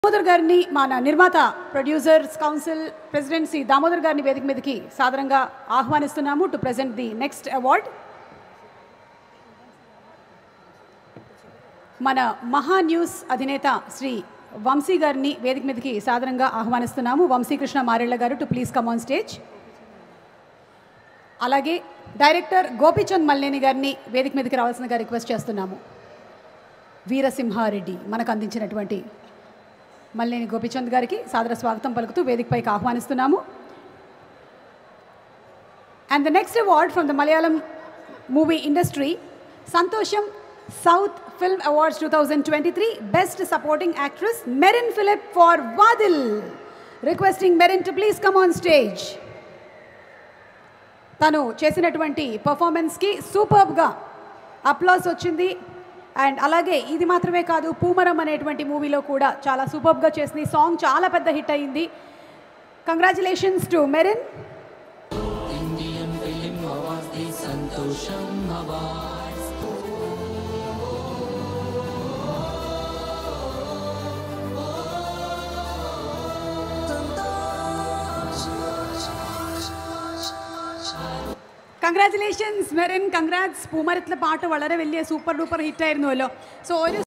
దామోదర్ గారిని మన నిర్మాత producers council president Shri Damodar గారిని వేదిక మీదకి సాదరంగా ఆహ్వానిస్తున్నాము to present the next award మన మహా న్యూస్ అధినేత శ్రీ వంశీ గారిని వేదిక మీదకి సాదరంగా ఆహ్వానిస్తున్నాము వంశీకృష్ణ మారెళ్ళ గారు to please come on stage అలాగే డైరెక్టర్ గోపీచంద్ మల్లేని గారిని వేదిక మీదకి రావాల్సిందిగా రిక్వెస్ట్ చేస్తున్నాము వీరసింహారెడ్డి మనకు అందించినటువంటి మల్లేని గోపీచంద్ గారికి సాదర స్వాగతం పలుకుతూ వేదికపైకి ఆహ్వానిస్తున్నాము and the next award from the Malayalam movie industry Santosham south film awards two thousand twenty three best supporting actress Merin Philip for వాదిల్ requesting Merin to please come on stage తను చేసినటువంటి పర్ఫార్మెన్స్కి సూపర్బ్గా అప్లాస్ వచ్చింది అండ్ అలాగే ఇది మాత్రమే కాదు పూమరం అనేటువంటి మూవీలో కూడా చాలా సూపర్బ్గా చేసింది సాంగ్ చాలా పెద్ద హిట్ అయింది congratulations to Merin Indian film awards the Santosham awards congratulations Merin congrats പൂമരത്തിലെ പാട്ട് വളരെ വലിയ സൂപ്പർ ഡൂപ്പർ ഹിറ്റ് ആയിരുന്നുവല്ലോ സോ ഒരു